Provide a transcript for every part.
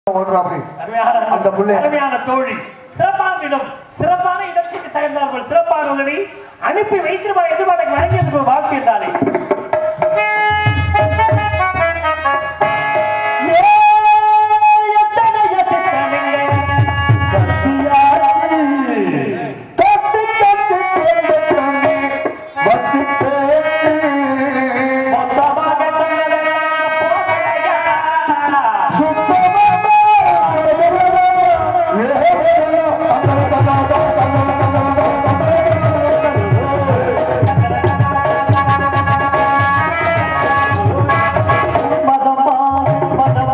ஓடுறாப்படி அருமையான அந்த புள்ளை. அருமையான தோழி சிறப்பான இடம் சிறப்பான இடத்துக்கு தகுந்தார்கள் சிறப்பானவர்களை அனுப்பி வைத்திருவா எதிர்பார்க்க வழங்கியது ஒரு வாழ்க்கை என்றாலே கத்தி கத்தி தேடு தம்பி வத்தி தேடு மொத்தமாக சொன்னதெல்லாம் போகலையா? மதமா மதமா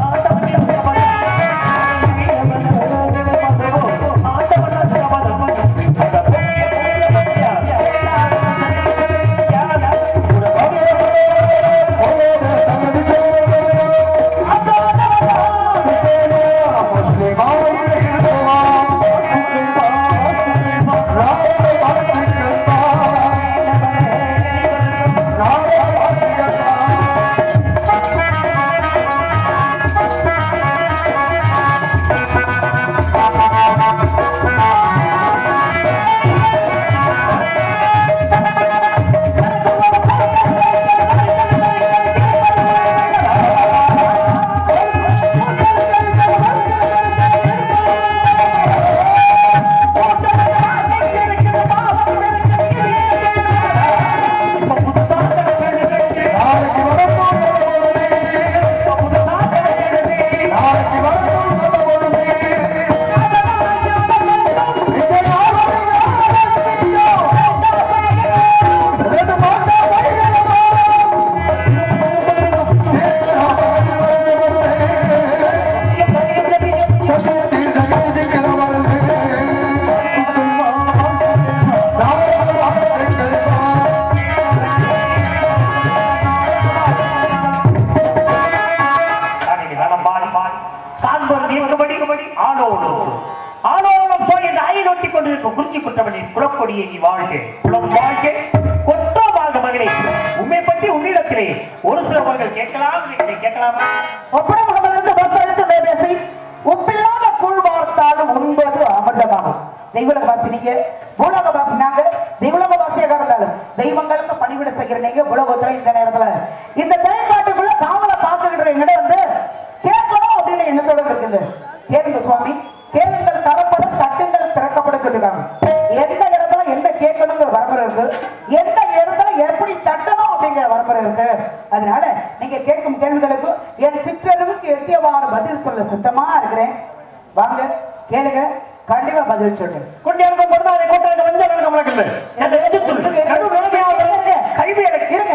குளக்கொடியை நீ வாழ்க குளம் வாழ்க கொற்றமாக மகளே உண்மை பற்றி உன்னிடத்திலே ஒரு சிலவர்கள் கேட்கலாம் இல்லை கேட்கலாமா ஒப்படமிருந்து வசனத்து பேசி உப்பில்லாத கூழ் வார்த்தாலும் உண்பது அமிர்தமாகும் தெய்வலக வாசி நீங்க பூலோக வாசி நாங்க தெய்வலோக வாசியாக இருந்தாலும் தெய்வங்களுக்கு பணிவிட செய்கிற நீங்க பூலோகத்துல இந்த நேரத்துல இந்த திரைக்காட்டுக்குள்ள காவலை பார்த்துக்கிட்டு எங்கிட்ட வந்து கேட்கணும் அப்படின்னு எண்ணத்தோட இருக்குங்க கேளுங்க சுவாமி கேளுங்கள் தரப்படும் தட்டுங்கள் திறக்கப்படும் சொல்லிருக்காங்க எந்த இடத்துல என்ன கேட்கணுங்கிற வரமுறை இருக்கு எந்த இடத்துல எப்படி தட்டணும் அப்படிங்கிற வரமுறை இருக்கு அதனால நீங்க கேட்கும் கேள்விகளுக்கு என் சிற்றறிவுக்கு எட்டியவாறு பதில் சொல்ல சித்தமா இருக்கிறேன் வாங்க கேளுங்க கண்டிப்பா பதில் சொல்றேன் கொண்டியாருக்கும் பொருளாதார கூட்டாளி வந்து எனக்கு முழக்கல அந்த எதிர்த்துள் நடு நிலைமையாக கைவி எனக்கு இருங்க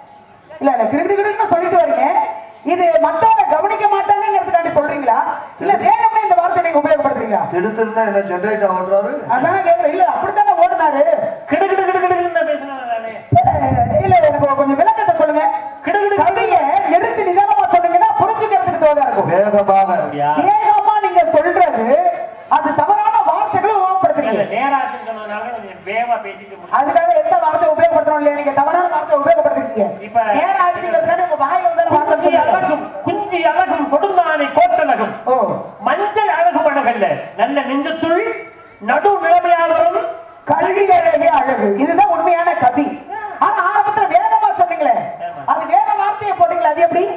இல்ல இல்ல கிடு கிடுன்னு சொல்லிட்டு வரீங்க இது மத்தவங்க கவனிக்க மாட்டாங்கிறதுக்காண்டி சொல்றீங்களா இல்ல வேணும்னே இந்த வார்த்தை நீங்க உபயோகப்படுத்துறீங்களா திருத்தருன்னா என்ன ஜென்ரேட்டர் ஓடுறாரு அதானே கேக்குறேன் இல்ல அப்படித்தானே ஓடுனாரு கிடு கிடு கிடு கிடுன்னு பேசுனேன் நானு அஹ் இல்ல எனக்கு கொஞ்சம் விளக்கத்தை சொல்லுங்க கிடு கிடு கவிய எடுத்து நிதானமா சொன்னீங்கன்னா புரிஞ்சுக்கிறதுக்கு தோதா இருக்கும் வேகமாக அப்படியா? வேகமா நீங்க சொல்றது அது தவறான வார்த்தைகளை இல்ல, உபயோகப்படுத்துறீங்க நேராச்சுன்னு சொன்னதுனால கொஞ்சம் வேகமா பேசிட்டு முடிச்சேன். அதுக்காக எந்த வார்த்தை உபயோகப்படுத்தணும் இல்லையா நீங்க தவறான வார்த்தை உபயோகப்படுத்திருக்கீங்க இப்ப- நேரம் ஆச்சுங்கிறதுக்காக உங்க வாயில வந்தாலும் வார்த்தை குஞ்சி சொல்லலாம். அழகும் குஞ்சி அழகும் கொடுந்தானை கோட்டழகும் ஓ மஞ்சள் அழகு அழகல்ல நல்ல நெஞ்சத்துள் நடு நிலைமையாளரும் கல்வி வேலையே அழகு இதுதான் உண்மையான கவி ஆனா ஆரம்பத்துல வேகமா சொன்னீங்களே ஆமா. அது வேற வார்த்தையை போட்டீங்களே அது எப்படி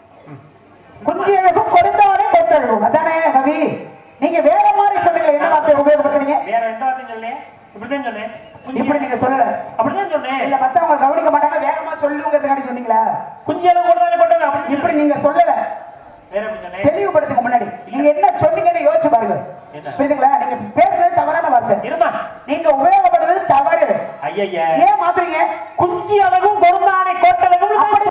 குஞ்சு அழகும் கொடுத்தவனே கொத்தழகும் அதானே கவி நீங்க வேற மாதிரி சொன்னீங்களே என்ன வார்த்தையை உபயோகப்படுத்துறீங்க வேற எந்த வார்த்தையும் சொல்லலையே இப்படிதான் சொன்னேன் குஞ்சி- இப்படி நீங்க சொல்லல அப்படிதான் சொன்னேன் இல்ல மத்தவங்க கவனிக்க மாட்டாங்க வேகமா சொல்லுங்கிறதுக்காண்டி சொன்னீங்களா குஞ்சி அழகு கொடுத்தானே கோட்டழகு அப்படி இப்படி நீங்க சொல்லல வேற எப்படி சொன்னேன் தெளிவுபடுத்துங்க முன்னாடி நீங்க என்ன சொன்னீங்கன்னு யோசிச்சு பாருங்க என்ன? புரியுதுங்களா நீங்க பேசுறது தவறான வார்த்தை இருமா நீங்க உபயோகப்படுறது தவறு ஐயா ஏன் மாத்துறீங்க குஞ்சி அழகும் கொடுந்தானை கோட்டழகும் அப்படி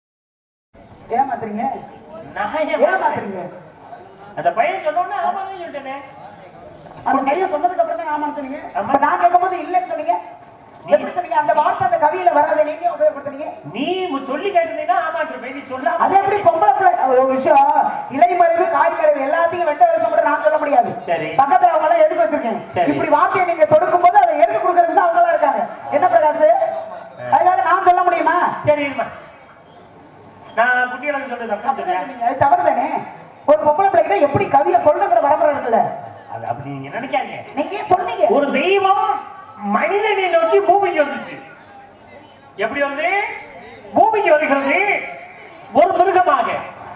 ஏன் மாத்துறீங்க நகைய ஏன் மாத்துறீங்க அந்த பையன் சொன்னோன்னே ஆமான்னு சொல்லிட்டேனே அந்த பையன் சொன்னதுக்கு அப்புறம் தான் ஆமான்னு சொன்னீங்க ஆமா. அப்ப நான் கேட்கும்போது இல்லைன்னு சொன்னீங்க எப்படி சொன்னீங்க அந்த வார்த்தை அந்த கவியில வராத நீங்க உபயோகப்படுத்துறீங்க நீ மு- சொல்லி கேட்டீங்கன்னா ஆமான்ற பேசி சொல்ல அது எப்படி பொம்பளை பிள்ளை ஒரு விஷயம் இலைமறைவு காய்மறைவு எல்லாத்தையும் வெட்ட வச்சு மட்டும் நான் சொல்ல முடியாது சரி. பக்கத்துல அவங்க எல்லாம் எதுக்கு வச்சிருக்கேன் சரி. இப்படி வார்த்தையை நீங்க தொடுக்கும் போது அதை எடுத்து கொடுக்கறதுக்கு தான் அவங்க எல்லாம் இருக்காங்க என்ன பிரகாஷ் அதுக்காக நான் சொல்ல முடியுமா சரி இருமா நான் குட்டிகளுக்கு சொன்னது அப்படி அப்படி சொன்னீங்க. அது தவறு தானே ஒரு பொம்பளை பிள்ளைகிட்ட கேட்டா எப்படி கவியை சொல்லுங்கிற வரமுறை இருக்குல்ல அது அப்படி நீங்க நினைக்காதீங்க நீங்க ஏன் சொன்னீங்க ஒரு தெய்வம் மனிதனை நோக்கி பூமிக்கு வந்துச்சு எப்படி வந்து பூமிக்கு வருகிறது ஒரு மிருகமாக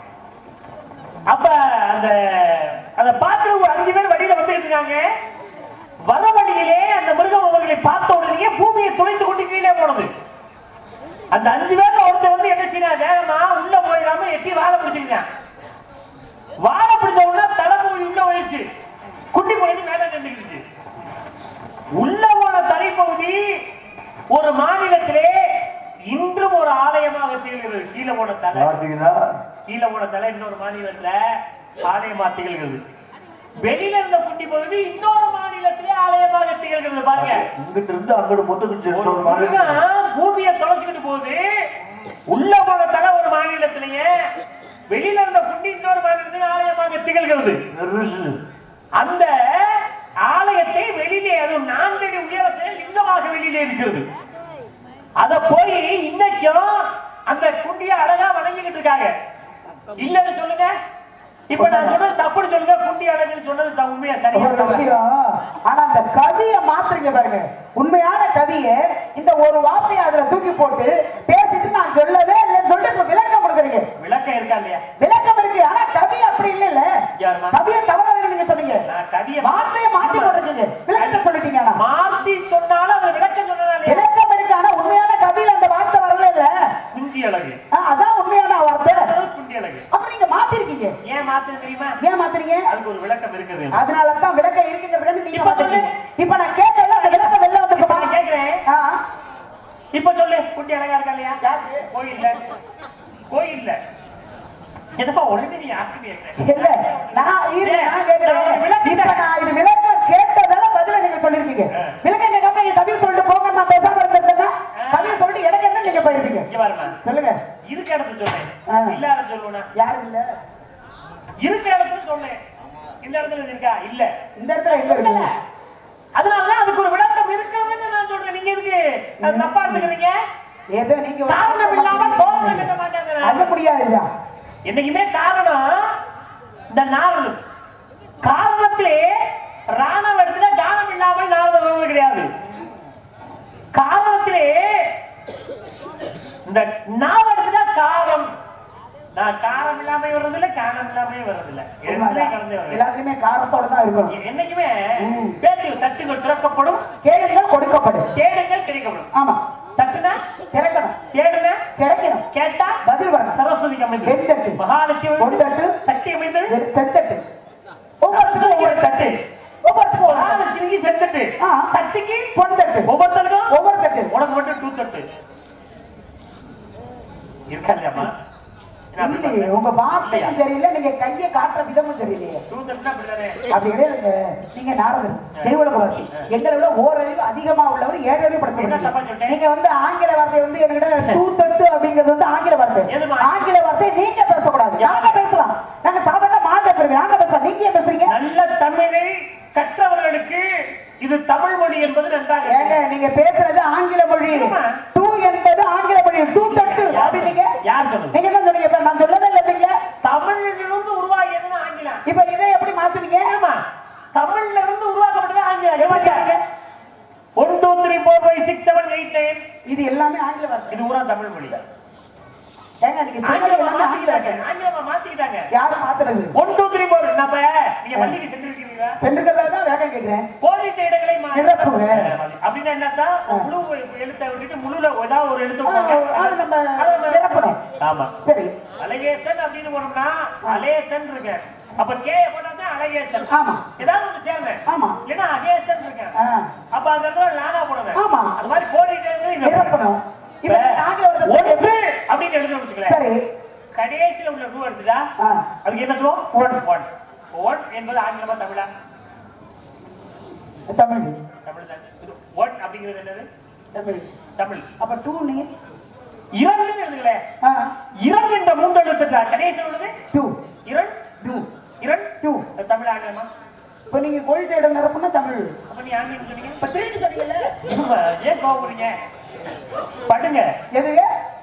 அப்ப அந்த அந்த பார்த்து ஒரு அஞ்சு பேர் வழியில வந்துட்டு இருக்காங்க வர வழியிலே அந்த மிருகம் அவர்களை பார்த்த உடனே பூமியை துளைத்து கொண்டு கீழே போனது அந்த அஞ்சு பேர்ல ஒருத்தர் வந்து என்ன செய்யறாங்க வேகமா உள்ள போயிடாம எட்டி வாழை பிடிச்சிருக்கான் வாழை பிடிச்ச உடனே தலைமுடி உள்ள போயிடுச்சு குட்டி போயிட்டு மேல நின்றுச்சு உள்ள போன தலைப்பகுதி ஒரு மாநிலத்திலே இன்றும் ஒரு ஆலயமாக திகழ்கிறது கீழே போன தலை பாத்தீங்கன்னா கீழே போன தலை இன்னொரு மாநிலத்துல ஆலயமா திகழ்கிறது வெளியில இருந்த குட்டி பகுதி இன்னொரு மாநிலத்திலே ஆலயமாக திகழ்கிறது பாருங்க இங்கிட்ட இருந்து அங்கிட்டு முத்துக்குச்சு ஒரு ஒரு மாதிரி மிருகம் பூமியை தொலைச்சுக்கிட்டு போகுது உள்ள போன தலை ஒரு மாநிலத்திலேயே வெளியில இருந்த குட்டி இன்னொரு மாநிலத்திலே ஆலயமாக திகழ்கிறது பெருசு அந்த ஆலயத்தை வெளியிலே அது நான்கு அடி உயரத்தில் லிங்கமாக வெளியிலே இருக்கிறது அத போய் இன்னைக்கும் அந்த குண்டிய அழகா வணங்கிக்கிட்டு இருக்காங்க இல்லன்னு சொல்லுங்க இப்ப நான் சொன்னது தப்புன்னு சொல்லுங்க குண்டி அழகுன்னு சொன்னது த- உண்மையா சரியா ஒரு தவறா? விஷயம் ஆனா அந்த கவியை மாத்துறீங்க பாருங்க உண்மையான கவியை இந்த ஒரு வார்த்தையை அதுல தூக்கி போட்டு பேசிட்டு நான் சொல்லவே இல்லைன்னு சொல்லிட்டு இப்ப விளக்கம் கொடுக்குறீங்க விளக்கம் இருக்கா இல்லையா விளக்கம் இருக்கு ஆனா கவி அப்படி இல்ல இல்ல யாரும்மா? கவியை தவறாக நீங்க சொன்னீங்க நான் கவியை வார்த்தையை மாத்தி போட்டிருக்கீங்க விளக்கத்தை சொல்லிட்டீங்க ஆனா மாத்தி சொன்னாலும் அது விளக்கம் சொன்னதா இல்லையா விளக்கம் இருக்கு ஆனா உண்மையான கவியில அந்த வார்த்தை வரல இல்ல குஞ்சி அழகு ஆ, அதான் உண்மையான வார்த்தை அதாவது குண்டி அழகு அப்ப நீங்க மாத்திருக்கீங்க ஏன் மாத்து தெரியுமா ஏன் மாத்துறீங்க அதுக்கு ஒரு விளக்கம் இருக்குது அதனால தான் விளக்கம் இருக்குங்கிறதுக்கு நீங்க இப்ப மாத்திருக்கீங்க இப்ப நான் கேட்கல அந்த விளக்கம் வெளில இப்ப வந்திருக்குமா நான் கேக்குறேன் ஆ இப்ப சொல்லு குண்டி அழகா இருக்கா இல்லையா யாருக்கு? கோயில்ல கோயில்ல எதுப்பா உடனே நீ யாருக்கு கேக்குறேன் இல்ல நான் இரு நான் கேக்குறேன் நான் இப்ப விளக்கிட்டேன். நான் இது விளக்கம் கேட்டதால பதில நீங்க சொல்லிருக்கீங்க ஆ. விளக்கம் கேட்காம நீங்க கவியை சொல்லிட்டு போங்க நான் பேசாம இருந்திருந்தேன்னா கவியை சொல்லிட்டு எனக்கு என்ன நீங்க போயிருப்பீங்க இங்க பாருமா சொல்லுங்க இருக்க இடத்துல சொன்னேன் ஆ. இல்லாத சொல்லுவேனா யாரும் இல்ல இருக்க இடத்துல சொன்னேன் இந்த இடத்துல இது இருக்கா இல்ல இந்த இடத்துல எங்க இருக்கு அதனாலதான் அதுக்கு ஒரு விளக்கம் இருக்கிறதுன்னு நான் சொல்றேன் நீங்க எதுக்கு அது தப்பா எடுத்துக்கிறீங்க ஏதோ நீங்க ஒரு- காரணம் இல்லாம தோரணம் கட்ட மாட்டாங்க அது முடியாதுயா என்னைக்குமே காரணம் இந்த நாரது காரணத்திலே ராணவ இடத்துல காரணம் இல்லாமல் நாரத வருவது கிடையாது காரணத்திலே இந்த நாவ இடத்துல காரணம் நான் காரணம் இல்லாம வர்றதில்ல காரணம் இல்லாம வர்றதில்ல எல்லாமே கலந்து வர்றது எல்லாத்துலயுமே காரத்தோட தான் இருக்கணும் என்னைக்குமே ம். பேச்சு தட்டுகள் திறக்கப்படும் கேளுங்கள் கொடுக்கப்படும் தேடுங்கள் கிடைக்கப்படும் ஆமா தட்டுனா திறக்கணும் தேடுன கிடைக்கணும் கேட்டா பதில் வரணும் சரஸ்வதி அமைந்து வெண்தட்டு. மகாலட்சுமி பொன்தட்டு. சக்தி அமைந்து வெ- செத்தட்டு ஒவ்வொருத்தருக்கும் சரஸ்வதிக்கு ஒவ்வொரு தட்டு தட்டு ஒவ்வொருத்தருக்கும் ஒவ்வொரு தட்டு. மகாலட்சுமிக்கு செத்தட்டு ஆ. சக்திக்கு பொன் தட்டு ஒவ்வொருத்தருக்கும் ஒவ்வொரு தட்டு உனக்கு மட்டும் டூ தட்டு இருக்கா இல்லையாம்மா என்ன அப்படி இல்லையே, பண்ற? உங்க வார்த்தையும் இல்லையா? சரியில்லை நீங்க கையை காட்டுற விதமும் சரியில்லையே டூ தட்டுனா அப்படிதானே அப்படி கிடையாது நீங்க நாரதர் தெய்வலகவாசி எங்களை விட ஓரறிவு அதிகமா உள்ளவர் ஏழறிவு என்ன தப்பா படிச்சவங்க சொல்லிட்டேன்? நீங்க வந்து ஆங்கில வார்த்தை வந்து என்கிட்ட டூ தட்டு அப்படிங்கிறது வந்து ஆங்கில வார்த்தை எதுமா? ஆங்கில வார்த்தை நீங்க பேசக்கூடாது நாங்க பேசலாம் நாங்க சாதாரண மாநில பிரிவு நாங்க பேசலாம் நீங்க ஏன் பேசுறீங்க நல்ல தமிழை கற்றவர்களுக்கு இது தமிழ் மொழி என்பது நன்றாக ஏங்க தெரியும். நீங்க பேசுறது ஆங்கில மொழி ஆமா. டூ என்பது ஆங்கில மொழி டூ தட்டு அப்படின்னீங்க யார் சொன்னது நீங்க தான் சொன்னீங்க இப்ப நான் சொல்லவே இல்லை இல்லைங்க தமிழிலிருந்து உருவாகியதுன்னு ஆங்கிலம் இப்ப இதை எப்படி மாத்துவீங்க ஏமா தமிழ்ல இருந்து உருவாக்கப்பட்டது ஆங்கிலம் எப்படி சொன்னீங்க? One two three four five six seven eight nine இது எல்லாமே ஆங்கில வார்த்தை இது பூரா தமிழ் மொழி ஏங்க நீங்க சொன்னது ஆங்கிலமா எல்லாமே ஆங்கில மாத்திக்கிட்டாங்க வார்த்தை ஆங்கிலமா மாத்திக்கிட்டாங்க யாரு மாத்துறது ஒன் டூ த்ரீ ஃபோர் நம்ம நீங்க பள்ளிக்கு சென்றிருக்கீங்களா சென்றுக்கிறதா தான் வேகம் கேட்கிறேன் கோடிட்ட இடங்களை மா- நிரப்புங்க. அப்படின்னா என்னத்தான் முழு எழுத்தை விட்டுட்டு முழுல ஏதாவது ஒரு எழுத்து ஆ, விடுவாங்க. அது நம்ம அதை நம்ம- நிரப்பணும். ஆமா சரி அழகேசன் அப்படின்னு போனோம்னா அலேசன் இருக்கு அப்ப கே போட்டா அழகேசன் ஆமா ஏதாவது ஒண்ணு சேர்ந்தேன் ஆமா இல்லைன்னா அகேசன் இருக்கு ஆ, அப்ப அந்த இடத்துல லானா போடுவேன் ஆமா. அது மாதிரி கோடிட்டே இருந்து நிரப்பணும் இப்ப நீங்க ஆங்கில வார்த்தை ஒன்று சொல்றீங்க. அப்படின்னு எழுதி வச்சுக்கல சரி கடைசியில உள்ள ரூ எடுத்துட்டா ஆ, அதுக்கு என்ன சொல்லுவோம் ஒன். ஒன் ஒன் என்பது ஆங்கிலமா தமிழா தமிழ் தமிழ் தான் இது ஒன் அப்படிங்கிறது என்னது தமிழ் தமிழ் அப்ப டூ நீ இரண்டு எழுதுங்களே ஆ இரண்டு என்ற மூன்று எழுத்துட்டா கடைசியில் உள்ளது டூ இரண்டு டூ இரண்டு டூ அது தமிழ் ஆங்கிலமா இப்ப நீங்க கோல்ட் இடம் நிரப்புனா தமிழ் அப்ப நீ ஆங்கிலம் சொன்னீங்க இப்ப திரும்பி சொன்னீங்கல்ல ஏன் கோவப்படுறீங்க படுங்க எதுங்க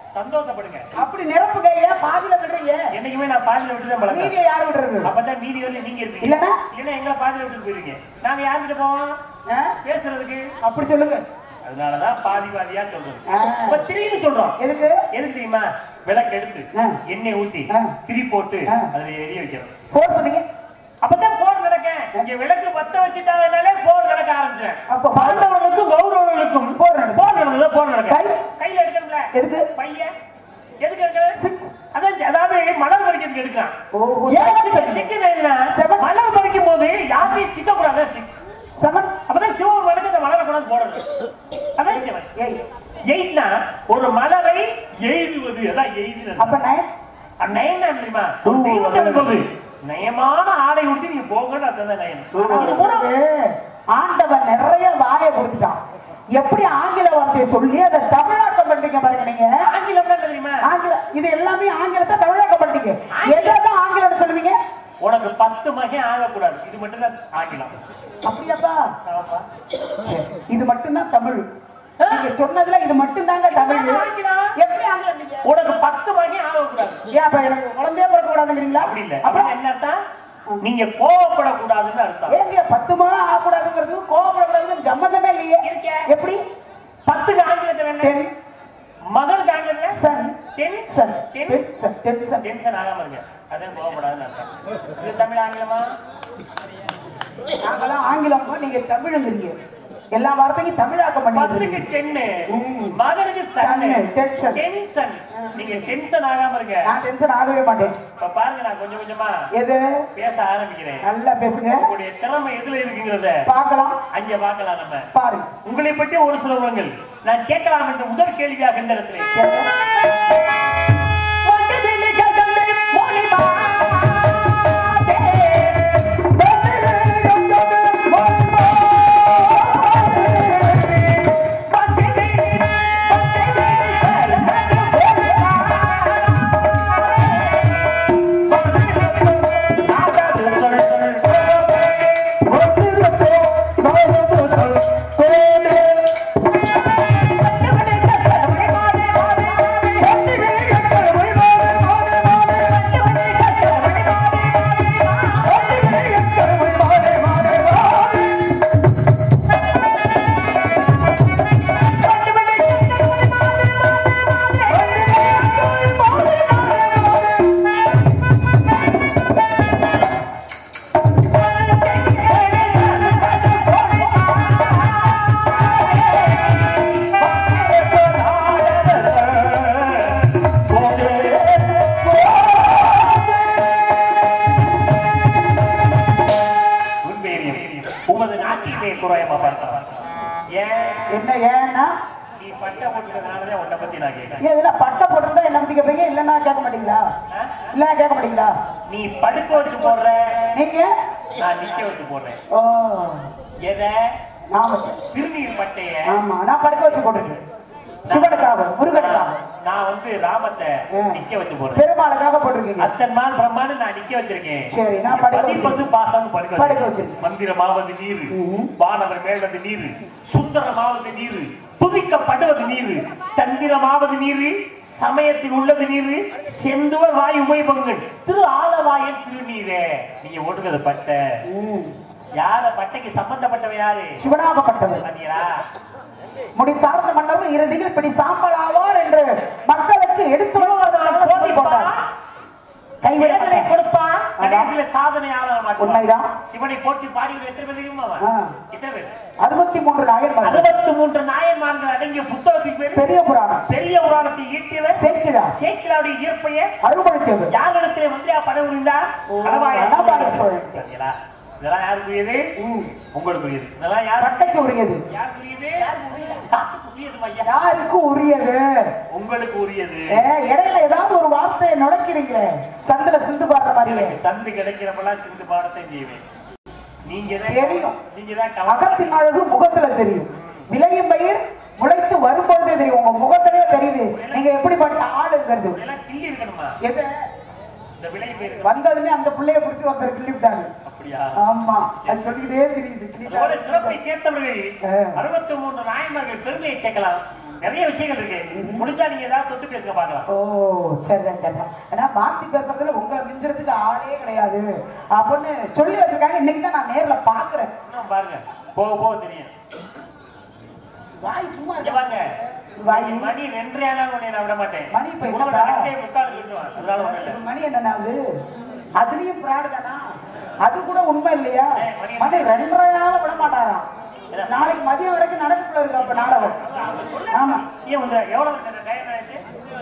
சந்தோஷப்படுங்க அப்படி நிரப்புங்க ஏன் பாதியில விடுறீங்க என்னைக்குமே நான் பாதியில விட்டு தான் பழக்கம் மீதியை யார் விடுறது அப்பதான் மீதி வரல நீங்க இருப்பீங்க இல்லைன்னா? இல்லைன்னா எங்களை பாதியில விட்டு போயிருங்க நாங்க யார்கிட்ட போவோம் ஆ? பேசுறதுக்கு அப்படி சொல்லுங்க அதனாலதான் பாதி பாதியா சொல்றது ஆ. இப்ப திடீர்னு சொல்றோம் எதுக்கு எதுக்கு தெரியுமா விளக்கு எடுத்து ஆ. எண்ணெய் ஊத்தி ஆ. திரி போட்டு ஆ. அதுல எரிய வைக்கிறோம் போர் சொன்னீங்க அப்பதான் போர் நடக்க இங்க விளக்கு பத்த வச்சுட்டாங்கனாலே போர் நடக்க ஆரம்பிச்சேன் அப்ப பாண்டவர்களுக்கும் கௌரவர்களுக்கும் போர் நடக்கும். போர் நடந்தது போர் நடக்க கை? கையில எடுக்கணும்ல எதுக்கு பையன் எதுக்கு எடுக்கணும் Six. அதான் அதாவது மலர் பறிக்கிறதுக்கு எடுக்கலாம் ஓஹோ ஏன் சிக்க- சிக்குதுன்னா, Seven. மலர் பறிக்கும் போது யாரையும் சிக்க கூடாது செவன் அப்பதான் சிவன் மனுக்கு இந்த மலரை கொண்டு வந்து போடணும் அதான் சிவன் ஏய் எய்ட்னா ஒரு மலரை எய்துவது அதான் எய்துறது அப்ப நைன் நயன் தெரியுமா ஓ, தெய்வத்தை அதான். போது நயமான ஆடை விட்டு நீங்க போங்கன்னு அதான் நயன் இது பூரா ஆண்டவன் நிறைய வாயை கொடுத்துட்டான் எப்படி ஆங்கில வார்த்தையை சொல்லி அதை தமிழாக்கம் பண்றீங்க பாருங்க நீங்க ஆங்கிலம் தான் தெரியுமா ஆங்கில இது எல்லாமே ஆங்கிலத்தை தமிழாக்கம் பண்றீங்க எதான் ஆங்கிலம் சொல்லுவீங்க உனக்கு பத்து மகன் ஆகக்கூடாது இது மட்டும் தான் ஆங்கிலம் அப்படியாப்பா ஆமா. சரி, இது மட்டும்தான் தமிழ் நீங்க சொன்னதுல இது மட்டும்தாங்க தமிழ் ஆங்கிலம். எப்படி ஆங்கிலம் நீங்க உனக்கு பத்து மகன் ஆகக்கூடாது ஏன் அப்ப எனக்கு குழந்தையே பிறக்க கூடாதுங்கிறீங்களா அப்படி இல்ல அப்புறம் அப்புறம் என்ன அர்த்தம் நீங்க கோவப்படக்கூடாதுன்னு அர்த்தம் ஏங்க பத்து மாதம் ஆகக்கூடாதுங்கிறது கோவப்படக்கூடாதுன்னு சம்மந்தமே இல்லையே இருக்கே. எப்படி பத்துக்கு ஆங்கிலத்துல என்ன டென் மகனுக்கு ஆங்கிலத்துல son ten son ten ten son ten son tension ஆகாம இருங்க அதான் கோவப்படாதுன்னு அர்த்தம் இது தமிழ் ஆங்கிலமா நாங்களாம் ஆங்கிலம் நீங்க தமிழுங்கிறீங்க எல்லா வார்த்தையும் தமிழாக்கம் பண்ணிட்டு பத்துக்கு இருக்கீங்க. டென்னு ம். மகனுக்கு சன்னு சன்னு, tension. டென்ஷன் நீங்க டென்ஷன் ஆகாம இருங்க நான் டென்ஷன் ஆகவே மாட்டேன் இப்ப பாருங்க நான் கொஞ்சம் கொஞ்சமா எது பேச ஆரம்பிக்கிறேன் நல்லா பேசுங்க உங்களுடைய திறமை எதுல இருக்குங்கிறத பார்க்கலாம் அங்க பார்க்கலாம் நம்ம பாருங்க உங்களை பற்றி ஒரு சில உரங்கள் நான் கேட்கலாம் என்ற முதல் கேள்வியாக இந்த இடத்துல உண்மையிலேயே உமது நாட்டிலே குறையமா பார்க்கலாம் ஏன் என்ன ஏன்னா நீ பட்டை போட்டுக்கிறதுனாலதான் உன்னை பத்தி நான் கேட்கிறேன் ஏன் இதெல்லாம் பட்டை போட்டிருந்தா என்ன பத்தி கேட்பீங்க இல்லைன்னா கேட்க மாட்டீங்களா இல்லைன்னா கேட்க மாட்டீங்களா நீ படுக்க வச்சு போடுற நீங்க நான் நிக்க வச்சு போடுறேன் ஓ எதை நாம திருநீர் பட்டைய ஆமா நான் படுக்க வச்சு போட்டிருக்கேன் சிவனுக்காக முருகனுக்காக நான் வந்து ராமத்தை ஆ. நிக்க வச்சு போடுறேன் பெருமாளுக்காக போட்டிருக்கீங்க அத்தன் மால் பிரம்மான்னு நான் நிக்க வச்சிருக்கேன் சரி, நான் படுக்க பதி பசு பாசம் படுக்க படுக்க வச்சிருக்கேன் வச்சிருக்கேன். மந்திரமாவது நீரு ம்ஹும். வானவர் மேலது நீரு சுந்தரமாவது நீரு துதிக்கப்படுவது நீரு தந்திரமாவது நீரு சமயத்தில் உள்ளது நீரு செந்துவர் வாய் உமை பங்கன் திரு ஆலவாயன் திருநீரே நீங்க ஓட்டுறது பட்டை ம். யார பட்டைக்கு சம்பந்தப்பட்டவன் யாரு சிவனாகப்பட்டவர் பாத்தீங்களா முடி சார்ந்த மன்னரும் இறுதியில் பிடி சாம்பல் ஆவார் என்று மக்களுக்கு எடுத்து வருவதற்காக சொல்லி போட்டார் கைவிட வேதனை மாட்டேன். கொடுப்பான் அதான். கடைசியில சாதனை ஆக மாட்டான் உண்மைதான் சிவனை போட்டி பாடிகள் எத்தனை பேர் தெரியுமா அவன்? ஆ. எத்தனை பேர் அறுபத்தி மூன்று நாயன்மார்கள் அறுபத்தி மூன்று நாயன்மார்கள் அடங்கிய புத்தகத்துக்கு பேர் பெரிய புராணம் பெரிய புராணத்தை ஈட்டியவர் சேர்க்கிறார் சேக்கிலாவுடைய இயற்பைய அருள்படுத்தியவர் யாரிடத்திலே மந்திரியா படம் புரிந்தார் ஓ, கடவாய கடவாய சோழன். சரிங்களா? இதெல்லாம் யாருக்குரியது ம். உங்களுக்குரியது இதெல்லாம் யார் பட்டைக்கு உரியது யாருக்குரியது யாருக்குரியது ஐயா யாருக்கு உரியது உங்களுக்கு உரியது ஏ, இடையில ஏதாவது ஒரு வார்த்தையை நுழைக்கிறீங்களே சந்தில சிந்து பாடுற மாதிரியே எனக்கு சந்து கிடைக்கிறப்பெல்லாம் சிந்து பாடத்தை செய்வேன் நீங்க தான் தெரியும். நீங்க தான் கவலை அகத்தின் அழகு முகத்துல தெரியும் விளையும் பயிர் முளைத்து வரும்பொழுதே தெரியும் உங்க முகத்திலேயே தெரியுது நீங்க எப்படிப்பட்ட ஆளுங்கிறது இதெல்லாம் கிள்ளி இருக்கணுமா எது இந்த விலை பேர் வந்ததுமே அந்த பிள்ளைய பிடிச்சி ஒருத்தர் கிள்ளிவிட்டாங்க அப்படியா ஆமா அது சொல்லிக்கிட்டே தெரியுது அதோட சிறப்பை கிள்ளிட்டாங்க. சேர்த்தவர்கள் ஆ. அறுபத்தி மூன்று நாயன்மார்கள் பெருமையை சேர்க்கலாம் நிறைய விஷயங்கள் இருக்கு முடிஞ்சா நீங்க ஏதாவது தொட்டு பேசுங்க பார்க்கலாம் ஓ சரிதான் சரிதான் ஏன்னா மாத்தி பேசுறதுல உங்களை மிஞ்சுறதுக்கு ஆளே கிடையாது அப்படின்னு சொல்லி வச்சிருக்காங்க இன்னைக்கு தான் நான் நேர்ல பாக்குறேன் இன்னும் பாருங்க போக போக தெரியும் வாய் சும்மா இங்க இருக்கா? பாருங்க வாய் மணி ரெண்டரை ஆனாலும் உன்னை நான் விட மாட்டேன் மணி இப்ப உனக்கு என்னடா? ரெண்டே முக்கால் விட்டுருவேன் அதனால ஒண்ணும் இல்ல மணி என்னன்னாவது அதுலயும் பிராடு தானா அது கூட உண்மை இல்லையா ஏய், மணி மணி ரெண்டரை நாள் விட மாட்டாராம் நாளைக்கு மதியம் வரைக்கும் நடக்குள்ள இருக்கு அப்ப நாடகம் ஆமா ஏன் வந்து எவ்வளவு இருக்கு? டைம் ஆச்சு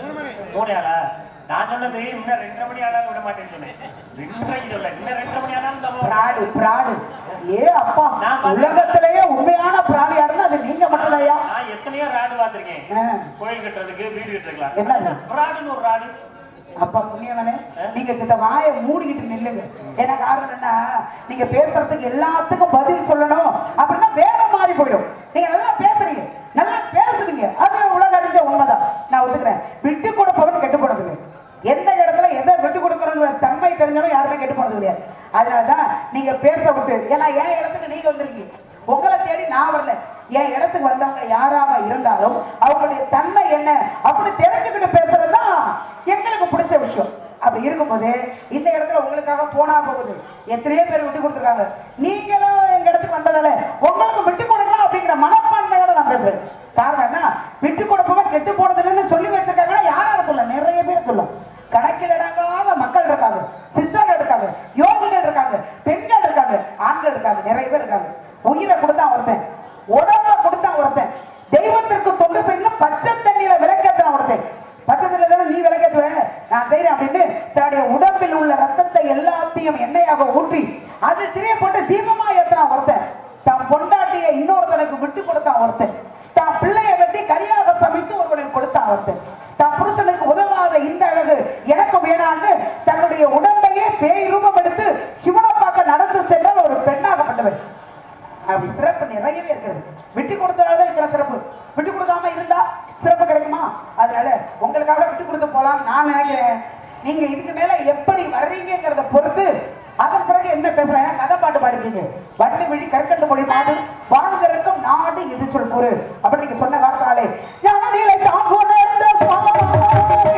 மூணு ஆளா நான் சொன்னது இன்னும் ரெண்டரை மணி ஆனாலும் விட மாட்டேன்னு சொன்னேன் ரெண்டரை சொல்ல இன்னும் ரெண்டரை மணி ஆனாலும் நம்ம பிராடு பிராடு ஏ அப்பா நான் பாத்தேன். உலகத்திலேயே உண்மையான பிராடு யாருன்னா அது நீங்க மட்டும்தாயா நான் எத்தனையோ ராடு பார்த்திருக்கேன் ஆ. கோயில் கட்டுறதுக்கு வீடு கட்டுறதுக்கலாம் என்னது? ராடுன்னு ஒரு ராடு அப்பா புண்ணியவனே நீங்க சித்த வாயை மூடிக்கிட்டு நில்லுங்க ஏன்னா காரணம் என்ன நீங்க பேசுறதுக்கு எல்லாத்துக்கும் பதில் சொல்லணும் அப்படின்னா வேற மாதிரி போயிடும் நீங்க நல்லா பேசுறீங்க நல்லா பேசுறீங்க அது உலக அறிஞ்ச உண்மைதான் நான் ஒத்துக்கிறேன் விட்டு கொடுப்பவன் கெட்டு போனதுங்க எந்த இடத்துல எதை விட்டு கொடுக்கணுங்கிற தன்மை தெரிஞ்சவன் யாருமே கெட்டு போனது கிடையாது அதனாலதான் நீங்க பேச விட்டு ஏன்னா என் இடத்துக்கு நீங்க வந்திருக்கீங்க உங்களை தேடி நான் வரல என் இடத்துக்கு வந்தவங்க யாராக இருந்தாலும் அவங்களுடைய தன்மை என்ன அப்படி தெரிஞ்சுக்கிட்டு பேசுறதுதான் எங்களுக்கு பிடிச்ச விஷயம் அப்படி இருக்கும்போது இந்த இடத்துல உங்களுக்காக போனா போகுது எத்தனையோ பேர் விட்டு கொடுத்துருக்காங்க நீங்களும் எங்க இடத்துக்கு வந்ததால உங்களுக்கு விட்டு கொடுக்கலாம் அப்படிங்கிற மனப்பான்மையோட நான் பேசுறேன் காரணம் என்ன விட்டு கொடுப்பவன் கெட்டு போனது இல்லைன்னு சொல்லி வச்சிருக்காங்கன்னா யாரால சொல்ல நிறைய பேர் சொல்லும் கணக்கில் அடங்காத மக்கள் இருக்காங்க சித்தர்கள் இருக்காங்க யோகிகள் இருக்காங்க பெண்கள் இருக்காங்க ஆண்கள் இருக்காங்க நிறைய பேர் இருக்காங்க உயிரை கொடுத்தா ஒருத்தன் உடம்ப கொடுத்தா ஒருத்தன் தெய்வத்திற்கு தொண்டு செய்யணும் பச்சை தண்ணியில விளக்கேத்தான் ஒருத்தன் பச்சை தண்ணியில தானே நீ விளக்கேத்துவ நான் செய்யறேன் அப்படின்னு தன்னுடைய உடம்பில் உள்ள ரத்தத்தை எல்லாத்தையும் எண்ணெயாக ஊற்றி அது திரிய போட்டு தீபமா ஏத்துறான் ஒருத்தன் தன் பொண்டாட்டியை இன்னொருத்தனுக்கு விட்டு கொடுத்தான் ஒருத்தன் தான் பிள்ளையை வெட்டி கரியாக சமைத்து ஒருவனுக்கு கொடுத்தான் ஒருத்தன் தான் புருஷனுக்கு உதவாத இந்த அழகு எனக்கு வேணான்னு தன்னுடைய உடம்பையே பேய் ரூபம் எடுத்து சிவனை பார்க்க நடந்து சென்ற ஒரு பெண்ணாகப்பட்டவன் அப்படி சிறப்பு நிறையவே இருக்கிறது விட்டு கொடுத்ததால இருக்கிற சிறப்பு விட்டு கொடுக்காம இருந்தா சிறப்பு கிடைக்குமா அதனால உங்களுக்காக விட்டு கொடுத்து போலாம் நான் நினைக்கிறேன் நீங்க இதுக்கு மேல எப்படி வர்றீங்கிறத பொறுத்து அதன் பிறகு என்ன பேசலாம் ஏன்னா கதை பாட்டு பாடிருக்கீங்க வண்டு விழி கற்கண்டு மொழி மாது வாழ்ந்திருக்கும் நாடு இது சொல் கூறு அப்படி நீங்க சொன்ன காரணத்தாலே ஞான நிலை தான் உணர்ந்த சுவாமி.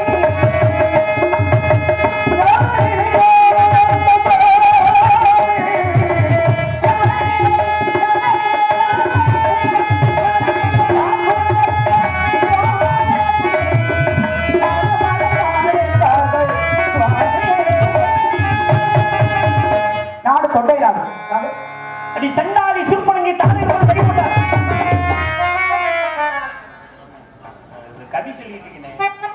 ஞான நிலை நாடு தொண்டை நாடு நாடு. அடி சண்டாளி சிற்பனங்கி தானே போல் வழிபட்டார் இது கவி சொல்லிட்டு இருக்கீங்க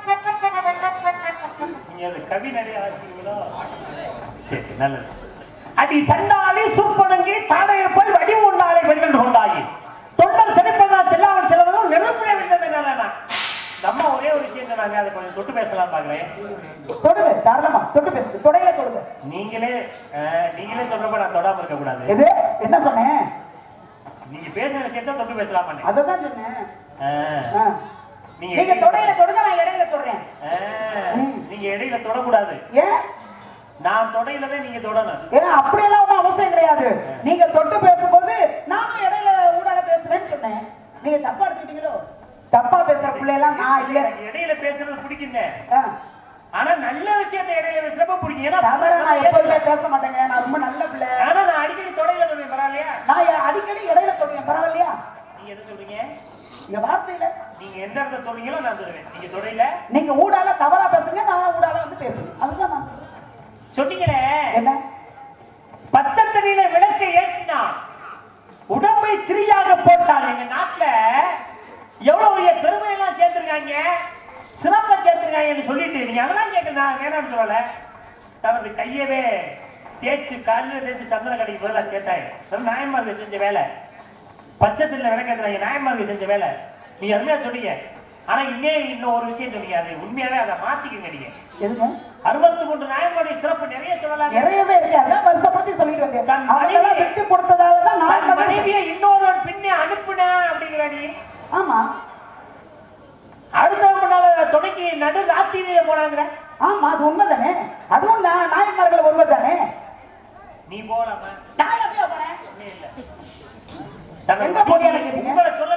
நீங்க அது கவி நிறைய ஆசிரியர்களோ சரி நல்லது அடி சண்டாளி சுற்பனங்கி தானையை போல் வடிவு உண்டாலை வென்று கொண்டாயி தொண்டர் செழிப்பதா செல்லாமல் செல்லவனும் நெருப்பிலே விழுந்தது என்னன்னா நம்ம ஒரே ஒரு விஷயம் சொன்னாங்க அதை கொஞ்சம் தொட்டு பேசலாம் பாக்குறேன் தொடுங்க தாராளமா தொட்டு பேசுங்க தொடையில தொடுங்க நீங்களே அஹ், நீங்களே சொல்றப்ப நான் தொடாம இருக்க கூடாது எது என்ன சொன்னேன் நீங்க பேசுற விஷயத்த தொட்டு பேசலாமா அததான் சொன்னேன் ஆ. ஆ. நீங்க நீங்க தொடையில தொடுங்க நான் இடையில தொடுறேன் ஆ, நீங்க இடையில தொடக்கூடாது ஏன் நான் தொடையில தான் நீங்க தொடணும் ஏன்னா அப்படியெல்லாம் ஒன்றும் அவசியம் கிடையாது நீங்க தொட்டு பேசும்போது நானும் இடையில ஊடால பேசுறேன்னு சொன்னேன் நீங்க தப்பா எடுத்துக்கிட்டீங்களோ தப்பா பேசுற பிள்ளையெல்லாம் நான் இல்ல எனக்கு இடையில பேசுறது பிடிக்குங்க ஆ. ஆனா நல்ல விஷயத்த இடையில பேசுறப்ப பிடிக்கும் ஏன்னா தவறா நான் எப்போதுமே பேச மாட்டேங்க நான் ரொம்ப நல்ல பிள்ளை ஆனா நான் அடிக்கடி தொடையில சொல்லுவேன் பரவாயில்லையா நான் அடிக்கடி இடையில தொடுவேன் பரவாயில்லையா நீங்க எது சொல்றீங்க இங்க வார்த்தையில நீங்க எந்த இடத்துல சொல்றீங்களோ நான் சொல்லுவேன் நீங்க தொடையில நீங்க ஊடால தவறா பேசுங்க நான் ஊடால வந்து பேசுவேன் அதுதான் நான் சொல்றேன். சொன்னீங்களே என்ன பச்சை தண்ணியில விளக்கை ஏற்றினான் உடம்பை திரியாக போட்டான் எங்க நாட்டுல எவ்வளவு பெரிய பெருமை எல்லாம் சேர்த்திருக்காங்க சிறப்பை சேர்த்திருக்காங்கன்னு சொல்லிட்டு நீங்க அதெல்லாம் கேட்க நான் வேணாம்னு சொல்லல தனது கையவே தேய்ச்சு காலில் தேய்ச்சு சந்தன கடைக்கு பதிலாக சேர்த்தாங்க அது நாயன்மார்கள் செஞ்ச வேலை பச்சை தண்ணியில விளக்கேற்றுறாங்க நாயன்மார்கள் செஞ்ச வேலை நீங்க அருமையா சொன்னீங்க ஆனா இன்னே இன்னும் ஒரு விஷயம் சொன்னீங்க அது உண்மையாவே அதை மாத்திக்கங்க நீங்க எதுங்க அறுபத்தி மூன்று நாயன்மாருடைய சிறப்பு நிறைய சொல்லலாம் நிறையவே இருக்கு அதான் வருஷப்படுத்தி சொல்லிட்டு வந்தேன் தன் அவங்கெல்லாம் மனைவி- விட்டு கொடுத்ததால தான் நான் தன் மனைவியை இன்னொருவன் பின்னே அனுப்புன அப்படிங்கிற நீ ஆமா அடுத்த முன்னால தொடங்கி நடு ராத்திரியில போனாங்கிற ஆமா அது உண்மைதானே அதுவும் நான் நாயன்மார்கள் ஒருவர் தானே நீ போலாமா நான் எப்படியா போனேன் ஒண்ணும் இல்ல தன் எங்க போனியா மனைவி- கேட்டீங்க? உங்களை சொல்லலைங்க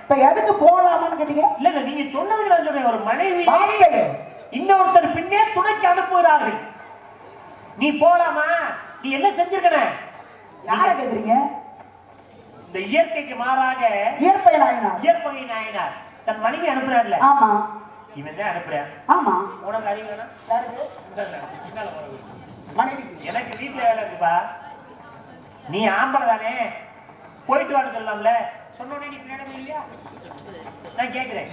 இப்ப எதுக்கு போலாமான்னு கேட்டீங்க இல்ல இல்ல நீங்க சொன்னதுக்கு நான் சொல்றேன் ஒரு மனைவி வார்த்தை இன்னொருத்தர் பின்னே துணைக்கு அனுப்புகிறார்கள் நீ போலாமா நீ என்ன செஞ்சிருக்கன யார கேக்குறீங்க இந்த இயற்கைக்கு மாறாக இயற்பை நாயினா இயற்பகை நாயனார் தன் மனைவி அனுப்புறாருல ஆமா இவன் தான் அனுப்புறான் ஆமா உனக்கு அறிவு வேணாம் யாருக்கு? இந்தாங்க, இந்தால உனக்கு. மனைவிக்கு எனக்கு வீட்டுல வேலை இருக்குப்பா நீ ஆம்பளை தானே போயிட்டு வான்னு சொல்லலாம்ல சொன்ன உடனே நீ பின்னாடி இல்லையா நான் கேக்குறேன்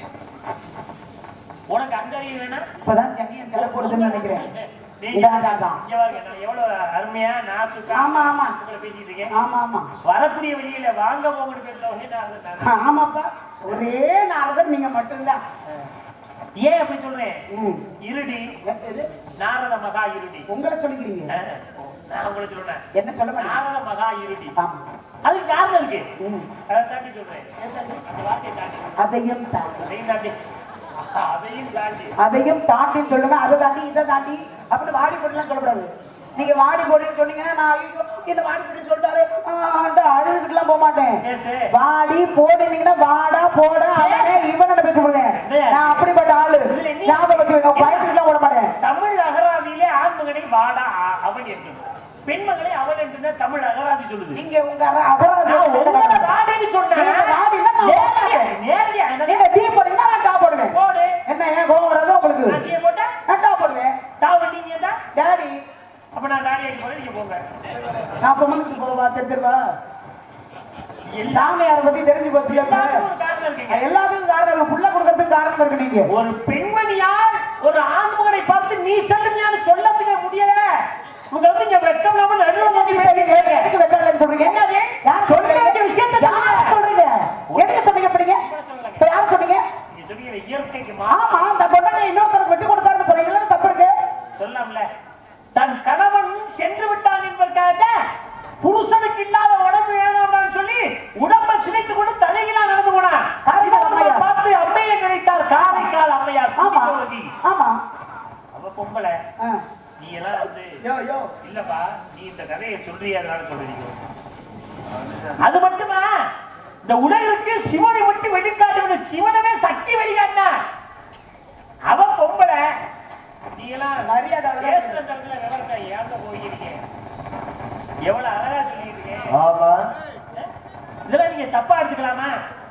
உனக்கு அந்த அறிவு வேணாம் இப்பதான் சென்னையன் செல போடுதுன்னு நினைக்கிறேன் நீ இதான், இதான், இதான். இங்க பாருங்க, நான் எவ்வளவு அருமையா நாசுக்கா ஆமா, ஆமா. உங்களை பேசிட்டு இருக்கேன் ஆமா ஆமா வரக்கூடிய வழியில வாங்க போங்கன்னு பேசுற உடனே நான் வந்து நான் ஆ, ஆமாப்பா ஒரே நாரதர் நீங்க மட்டும்தான் ஏன் அப்படி சொல்றேன் ம். இருடி எ- எது? நாரத மகா இருடி உங்களை சொல்லிக்கிறீங்க அஹ், நான் உங்களுக்கு சொல்றேன் என்ன சொல்ல மாட்டீங்க நாரத மகா இருடி ஆமா அதுக்கு காரணம் இருக்கு ம். அதை தாண்டி சொல்றேன் அந்த வார்த்தையை தாண்டி அதையும் தாண்டி அதையும் தாண்டி ஆஹா, அதையும் தாண்டி அதையும் தாண்டின்னு சொல்லுவேன் அதை தாண்டி இதை தாண்டி அப்படின்னு வாடி போட்டுலாம் சொல்லக்கூடாது நீங்க வாடி போடுன்னு சொன்னீங்கன்னா நான் ஐயோ என்ன வாடி போட்டு சொல்லிட்டாரு ஆண்டு அழுதுகிட்டுலாம் போக மாட்டேன் பேசு வாடி போடுனீங்கன்னா வாடா போட அவனே இவனை பேச முடியேன் நான் அப்படிப்பட்ட ஆளு ஞாபகம் வச்சுக்கோங்க பயத்துக்குலாம் போட மாட்டேன் தமிழ் அகராதியிலே ஆண்மகனை வாடா அ- அவன் என்று பெண்மகளை அவன் என்று தான் தமிழ் அகராதி சொல்லுது நீங்க உங்க அக- அகராதி நான் என்ன உங்களை காட்டுங்க? வாடின்னு சொன்னேன் நீங்க வாடின்னா நான் நேரடியா- வாடாதேன். நேரடியா என்னது? நீங்க டீ போடுறீங்கன்னா நான் டா போடுவேன் போடு என்ன ஏன் கோவம் வராது உங்களுக்கு நான் டீயை போட்டா நான் டா போடுவேன் தாவ நீங்க தான் டாடி அப்ப நான் டாடி அடி போறேன் நீங்க போங்க நான் சுமந்துட்டு போவா தெரிஞ்சிருவா எல்லா- சாமியாரை பத்தி தெரிஞ்சு போச்சு எல்லாத்துக்கும் ஒரு காரணம் இருக்குங்க எல்லாத்துக்கும் காரணம் இருக்கு புள்ள கொடுக்கறதுக்கு காரணம் இருக்கு நீங்க ஒரு பெண்மணியால் ஒரு ஆண்மகனை பார்த்து நீ செல்லுமையான சொல்லத்துக்க முடியல உங்க வந்து இங்க வெட்கம் இல்லாம நடுவுல நோக்கி பேசிட்டு இருக்க. எதுக்கு வெட்டாளன்னு சொல்றீங்க என்னது? யார் சொல்ல சொல்றீங்க வேண்டிய விஷயத்தை யார் சொல்றீங்க எதுக்கு சொன்னீங்க அப்படிங்க இப்ப யார் சொன்னீங்க நீங்க சொன்னீங்க இயற்கைக்கு மா ஆமா அந்த பொண்ணை இன்னொருத்தருக்கு விட்டு கொடுத்தாருன்னு சொன்னீங்களா தப்பு இருக்கு சொல்லாம்ல தன் கணவன் சென்று விட்டான் என்பதற்காக புருஷனுக்கு இல்லாத உடம்பு வேணாம்னு சொல்லி உடம்பை சிதைத்துக் கொண்டு தலைகீழா நடந்து போனான் காரைக்கால் சிவபெருமான் அம்மையார். பார்த்து அம்மையை நினைத்தார் காரைக்கால் அம்மையார் ஆமா குட்டிச்சோழவி. ஆமா அவ பொம்பளை ஆ. நீ எல்லாம் வந்து யோ யோ இல்லப்பா நீ இந்த கதையை சொல்றிய அதனால சொல்றீங்க அது மட்டுமா இந்த உலகிற்கு சிவனை மட்டும் வெளிக்காட்டு சிவனவே சக்தி வெளிக்காட்டின அவ பொம்பளை நீ எல்லாம் மரியாதை அவ்வளவுதான். பேசுற தரத்துல விவரத்தை ஏங்க போயிருக்கீங்க எவ்வளவு அழகா சொல்லியிருக்கீங்க ஆமா இதெல்லாம் நீங்க தப்பா எடுத்துக்கலாமா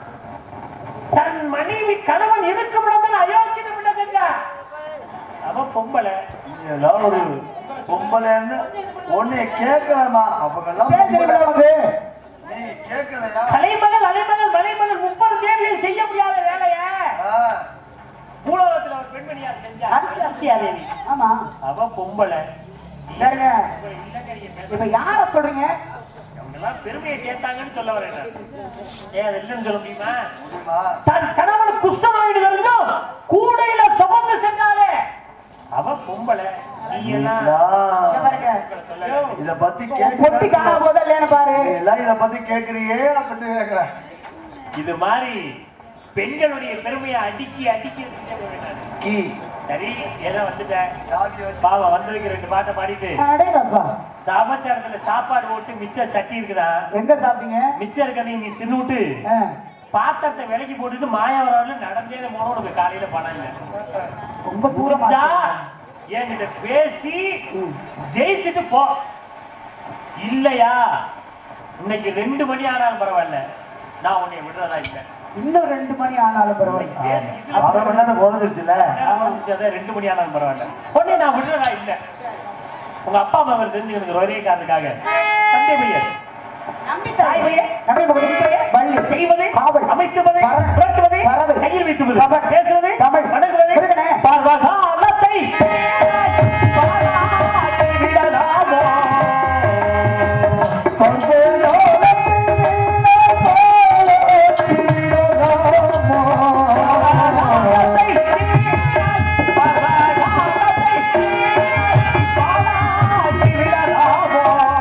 தன் மனைவி கணவன் இருக்கும் இடத்தில் அயோக்கியம் என்ன செஞ்சா அவ பொம்பளை நீ எல்லாம் ஒரு பொம்பளைன்னு உன்னை கேட்கலாமா அவங்கெல்லாம் சரி பொம்பளை தெரியுமா உனக்கு நீ கேட்கலையா கலைமகள் அலைமகள் மலைமகள் முப்பது தேவியில் செய்ய முடியாத வேலைய ஆ, பூலோகத்துல ஒரு பெண்மணியார் செஞ்சா அரிசி அரிசியா தேவி ஆமா அவ பொம்பளை நீ யாருங்க இப்ப இல்லங்கரிய பேச இப்ப யார சொல்றீங்க அவங்கெல்லாம் பெருமையை சேர்த்தாங்கன்னு சொல்ல வரேன் நான். ஏன் அது இல்லைன்னு சொல்ல முடியுமா முடியுமா தன் கணவன் குஷ்டநோயிடு இருந்தும் கூடையில சுமந்து சென்றாலே அவ பொம்பளை நீ எல்லாம் இங்க நீங்களா பாருங்க சொல்ல யோ, இத பத்தி உன் பொட்டி காணா கேட்க போதா இல்லையான்னு பாரு நீ எல்லாம் இத பத்தி கேக்குறியே அப்படி கேக்குறேன் இது மாதிரி பெண்களுடைய பெருமையை அடிக்கி அடிக்கி செஞ்ச வேண்டாம் கீ சரி ஏதோ வந்துட்டேன் சாவி வச்சு பாவம் வந்திருக்கு ரெண்டு பாட்டை பாடிட்டு அடேங்கப்பா சமாச்சாரத்துல சாப்பாடு போட்டு மிச்சம் சட்டி இருக்குதா எங்க சாப்பிட்டீங்க மிச்சம் இருக்கிறதையும் நீ தின்னுட்டு ஆ, பாத்திரத்தை விலைக்கு போட்டுட்டு மாயாவரம் நடந்தே போன உனக்கு காலையில பணம் இல்ல ரொம்ப தூரமா முடிஞ்சா என்கிட்ட பேசி ம். ஜெயிச்சுட்டு போ இல்லையா இன்னைக்கு ரெண்டு மணி ஆனாலும் பரவாயில்ல நான் உன்னை விடுறதா இல்லை இன்னும் ரெண்டு மணி ஆனாலும் பரவாயில்ல பேசி அரை மணி நேரம் குறைஞ்சிருச்சுல இதுல ரெண்டு மணி ஆனாலும் பரவாயில்ல உடனே நான் விடுறதா இல்ல உங்க அப்பா அம்மா தெரிஞ்சுக்கணும் ஒரே காரணத்துக்காக தந்தை பையன் தாய் பையன் நம்பி பக்கத்து வள்ளி செய்வது காவல் அமைத்துவது பறவை. புரட்டுவது பறவை. கையில் வைத்துவது கபட். பேசுவது தமிழ். வணங்குவது இருக்கனே. பர்வகாலத்தை பாராட்டி விடலாமோ? பர்வகாலத்தை, பர்வகாலத்தை பாராட்டி விடலாமோ?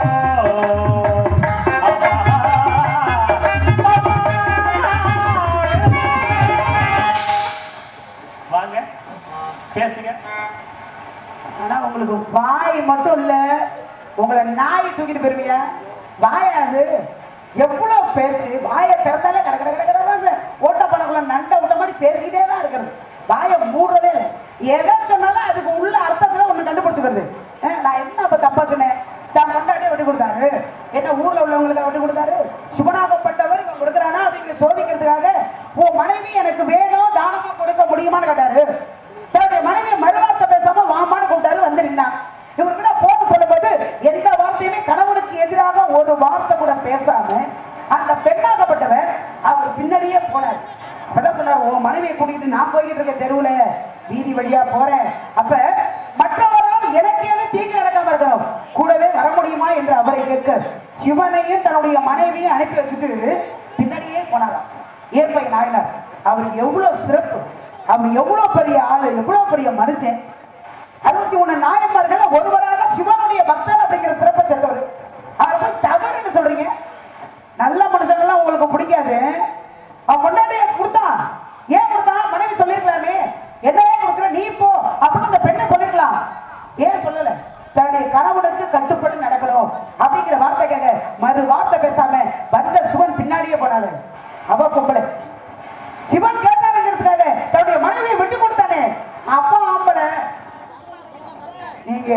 வாங்க பேசுங்க ஆனா உங்களுக்கு வாய் மட்டும் இல்ல உங்களை நாய் தூக்கிட்டு போயிருவீங்க வாயா அது எவ்வளவு பேச்சு வாயை திறந்தாலே கட கட கட கடன்னு ஓட்ட பணக்குள்ள நண்ட விட்ட மாதிரி பேசிக்கிட்டே தான் இருக்கிறது வாயை மூடுறதே இல்லை எதை சொன்னாலும் அதுக்கு உள்ள அர்த்தத்துல ஒண்ணு கண்டுபிடிச்சுக்கிறது அஹ் நான் என்ன அப்ப தப்பா சொன்னேன் தான் கொண்டாடியே விட்டு கொடுத்தாரு என்ன ஊர்ல உள்ளவங்களுக்கு விட்டு கொடுத்தாரு சுபனாகப்பட்டவர் இவன் கொடுக்குறானா அப்படின்னு சோதிக்கிறதுக்காக உன் மனைவி எனக்கு வேணும் தானமா கொடுக்க முடியுமான்னு கேட்டாரு தன்னுடைய மனைவியை மறுவார்த்தை பேசாம வாமான்னு கூப்பிட்டாரு வந்து நின்னான் இவர்கிட்ட போன் சொல்லும்போது எந்த வார்த்தையுமே கணவனுக்கு எதிராக ஒரு வார்த்தை கூட பேசாம அந்த பெண்ணாகப்பட்டவர் அவர் பின்னாடியே போனார் அப்பதான் சொன்னார் உன் மனைவியை கூட்டிட்டு நான் போய்கிட்டு இருக்க தெருவுல வீதி வழியா போறேன் அப்ப மற்றவரால் எனக்கு எது தீங்கு நடக்காம இருக்கணும் கூடவே வர முடியுமா என்று அவரை கேட்க சிவனையும் தன்னுடைய மனைவியும் அனுப்பி வச்சுட்டு பின்னாடியே போனாராம் இயற்பை நாயனார் அவருக்கு எவ்வளவு சிறப்பு அவர் எவ்வளவு பெரிய ஆளு எவ்வளவு பெரிய மனுஷன் அறுபத்தி ஒண்ணு நாயன்மார்கள் ஒருவராக சிவனுடைய பக்தர் அப்படிங்கிற சிறப்பை சேர்ந்தவர் அவரை போய் தவறுன்னு சொல்றீங்க நல்ல மனுஷங்கள்லாம் உங்களுக்கு பிடிக்காது அவன் கொண்டாட்டிய கொடுத்தான் ஏன் கொடுத்தான் மனைவி சொல்லிருக்கலாமே என்னையே கொடுக்குற நீ போ அப்படின்னு அந்த பெண்ணை சொல்லிருக்கலாம் ஏன் சொல்லல தன்னுடைய கணவனுக்கு கட்டுப்பட்டு நடக்கணும் அப்படிங்கிற வார்த்தை கேட்க மறு வார்த்தை பேசாம வந்த சிவன் பின்னாடியே போனாரு அவ பொம்பளை சிவன் கேட்டாருங்கிறதுக்காக தன்னுடைய மனைவியை விட்டு கொடுத்தானே அப்பா ஆம்பளை நீங்க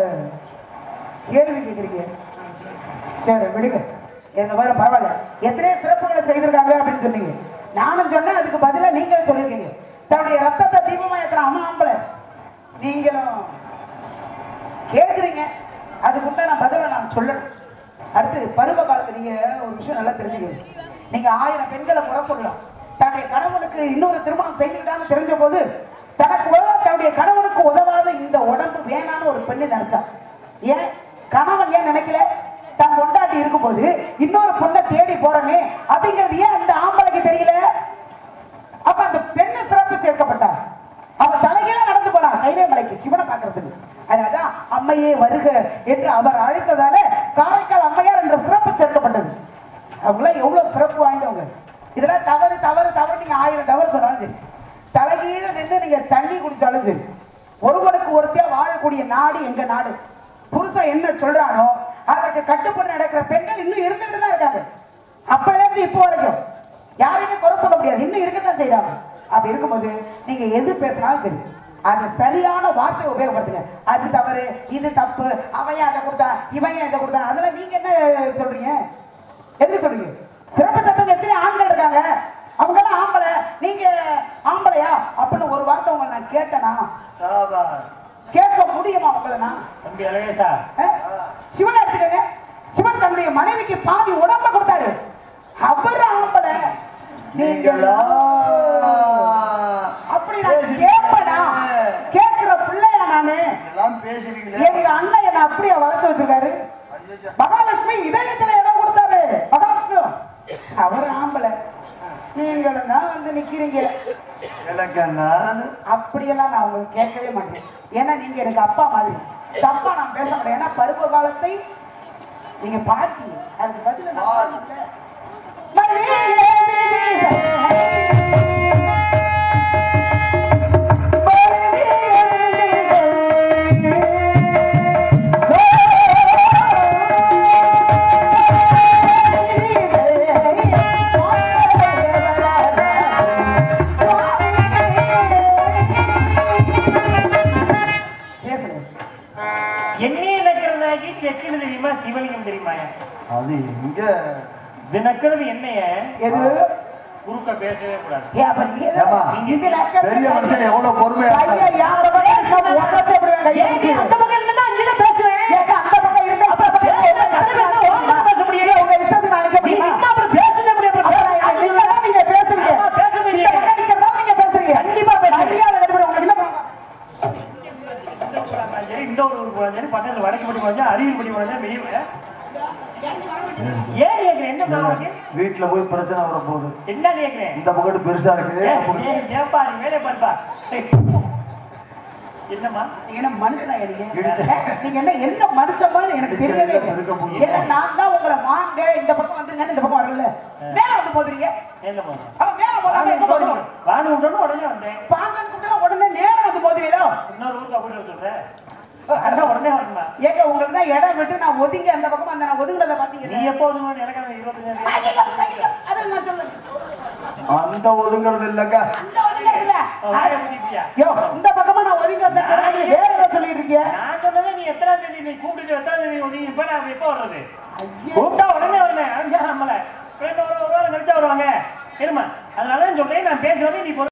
கேள்வி கேக்குறீங்க சரி விடுங்க இந்த மாதிரி பரவாயில்ல எத்தனை சிறப்புகளை செய்திருக்காங்க அப்படின்னு சொன்னீங்க நானும் சொன்னேன் அதுக்கு பதிலா நீங்களும் சொல்லியிருக்கீங்க தன்னுடைய ரத்தத்தை தீபமா எத்தனை அம்மா ஆம்பளை நீங்களும் கேக்குறீங்க அதுக்கு உண்டான பதிலை நான் சொல்லணும் அடுத்து பருவ காலத்துல நீங்க ஒரு விஷயம் நல்லா தெரிஞ்சுக்கணும் நீங்க ஆயிரம் பெண்களை குறை சொல்லலாம் தன்னுடைய கணவனுக்கு இன்னொரு திருமணம் செய்துக்கிட்டான்னு தெரிஞ்ச போது தனக்கு உதவ தன்னுடைய கணவனுக்கு உதவாத இந்த உடம்பு வேணான்னு ஒரு பெண்ணு நினைச்சா ஏன் கணவன் ஏன் நினைக்கல தான் கொண்டாட்டி இருக்கும்போது இன்னொரு பொண்ணை தேடி போறமே அப்படிங்கிறது ஏன் அந்த ஆம்பளைக்கு தெரியல அப்ப அந்த பெண்ணு சிறப்பு சேர்க்கப்பட்டா அவ தலைகீழ நடந்து போனா கைலே மலைக்கு சிவனை பார்க்கறதுக்கு அதனாலதான் அம்மையே வருக என்று அவர் அழைத்ததால காரைக்கால் அம்மையார் என்ற சிறப்பு சேர்க்கப்பட்டது அவங்களாம் எவ்வளவு சிறப்பு வாய்ந்தவங்க இதெல்லாம் தவறு தவறு தவறு நீங்க ஆயிரம் தவறு சொன்னாலும் சரி தலைகீழ நின்று நீங்க தண்ணி குடிச்சாலும் சரி ஒருவனுக்கு ஒருத்தியா வாழக்கூடிய நாடு எங்க நாடு புருஷன் என்ன சொல்றானோ அதற்கு கட்டுப்பட்டு நடக்கிற பெண்கள் இன்னும் இருந்துகிட்டு தான் இருக்காங்க அப்பல இருந்து இப்போ வரைக்கும் யாரையுமே குறை சொல்ல முடியாது இன்னும் இருக்கத்தான் செய்றாங்க அப்படி இருக்கும்போது நீங்க எது பேசினாலும் சரி அது சரியான வார்த்தை உபயோகப்படுத்துங்க அது தவறு இது தப்பு அவன் ஏன் அதை கொடுத்தா இவன் ஏன் இதை கொடுத்தா அதெல்லாம் நீங்க என்ன சொல்றீங்க எதுக்கு சொல்றீங்க சிறப்பு சட்டம் எத்தனை ஆண்கள் இருக்காங்க அவங்க எல்லாம் ஆம்பளை நீங்க ஆம்பளையா அப்படின்னு ஒரு வார்த்தை உங்களை நான் கேட்டேனா சாபாஸ் கேட்க முடியுமா உங்களை நான் தம்பி அழகேசா அஹ்? சிவனை எடுத்துக்கங்க சிவன் தன்னுடைய மனைவிக்கு பாதி உடம்ப கொடுத்தாரு அவர் ஆம்பளை நீங்களா அப்படி நான் கேட்பனா கேட்கிற பிள்ளையா நானு எல்லாம் பேசுறீங்களே எங்க அண்ணன் என்ன அப்படியே வளர்த்து வச்சிருக்காரு ஐயையோ. மகாலட்சுமி இதயத்துல இடம் கொடுத்தாரு மகாலட்சுமி அவர் ஆம்பளை நீங்களும் தான் வந்து நிக்கிறீங்க எனக்கு நான் அப்படியெல்லாம் நான் உங்களுக்கு கேட்கவே மாட்டேன் ஏன்னா நீங்க எனக்கு அப்பா மாதிரி தப்பா நான் பேச மாட்டேன் ஏன்னா பருவ காலத்தை நீங்க பார்த்தீங்க அதுக்கு பதில நான் சொல்லல. மல்லிகை பேசுங்க என்னையே நக்கிறதாகி செக்குன்னு தெரியுமா சிவலிங்கம் தெரியுமா அது எங்க இது நக்கிறது என்னைய எது குறுக்க பேசவே கூடாது ஏன் அப்ப நீங்க ஏம்மா, இங்க நக்கல் பெரிய மனுஷன் எவ்வளவு பொறுமையா கையை யாரோட பக்கம் நம்ம உட்கார்ந்து அப்படி வேண்டாம். கையை ஏன் நீ வச்சு. அந்த பக்கம் இருந்தா அங்கே பேசுவேன் ஏங்க, அந்த பக்கம் இருந்தா அந்த பக்கம் ஏன் இருந்தா அந்த பக்கம் இருந்தா உன் பக்கம் பேச முடியல? உங்க இஷ்டத்துக்கு நான் நிக்க நீ முடியுமா? நின்னா அப்புறம் பேசுனே முடியும் அப்புறம் அப்புறம் நான் பேச- நின்னா நீங்க பேசுறீங்க. ஆமா, பேசணும் இந்த இல்லையா? பக்கம் நிக்கிறதால நீங்க பேசுறீங்க. கண்டிப்பா பேசுறேன். மரியாதை கட்டுப்படி உங்களுக்கு என்ன பண்ணணும்? இந்த ஊரா இருந்தாலும் சரி, இந்த ஊர் ஊருக்கு போனாலும் சரி, பக்கத்துல வடக்கு படி போனாலும் சரி, அரியல் படி போனாலும் சரி, வெளியே ஏன் கேக்குறேன் என்ன ப்ராப்ளம் வீட்டுல போய் பிரச்சனை வர போகுது என்ன கேக்குறேன் இந்த பக்கத்து பெருசா இருக்கு ஏய், அந்த பக்கத்து- ஏய், ஏப்பா நீ வேலையை பாருப்பா ஏய், என்னம்மா நீங்க என்ன மனுஷனா நீங்க? இடிச்சு. ஏ, நீங்க என்ன என்ன மனுஷமான்னு எனக்கு இடிச்சு தெரியவே இருக்க இல்லை. முடியும். ஏன்னா நான் தான் உங்களை வாங்க இந்த பக்கம் வந்துருங்கன்னு இந்த பக்கம் வரல மேல வந்து போதுறீங்க என்ன போதும் அவ மேல போறாம எங்க போதுறீங்க வாணி விட்டோன்னு உடனே வந்தேன் பாங்கன்னு கூப்பிட்டா உடனே நேரம் வந்து போதுவீங்களோ இன்னொரு ஊருக்கு அப்படி சொல்றேன் அதான் உடனே வரணுமா ஏங்க உங்களுக்கு தான் இடம் விட்டு நான் ஒதுங்கி அந்த பக்கம் அந்த நான் ஒதுங்குறத நீ பாத்தீங்கன்னா எப்போ வந்து எனக்கு அந்த இருபத்தஞ்சு ஐயையோ, ஐயையோ, அதை நான் சொல்லுங்க அந்த ஒதுங்கிறது இல்லைங்க அந்த ஒதுங்குறதுல வாயை முடிப்பியா யோ இந்த பக்கமா நான் ஒதுங்கி வந்தேன் நீ வேற என்ன சொல்லிட்டு இருக்கீங்க நான் சொன்னதை நீ எத்தனாம் தேதி நீ கூப்பிட்டு எத்தனாம் தேதி நீ இப்ப நான் எப்போ வர்றது ஐயே. கூப்பிட்டா உடனே வரணும் அஞ்சா நம்மள ரெண்டு ஒரு ஒரு வாரம் கழிச்சா வருவாங்க இருமா அதனால சொல்றேன் நான் பேசுறது நீ பொறு-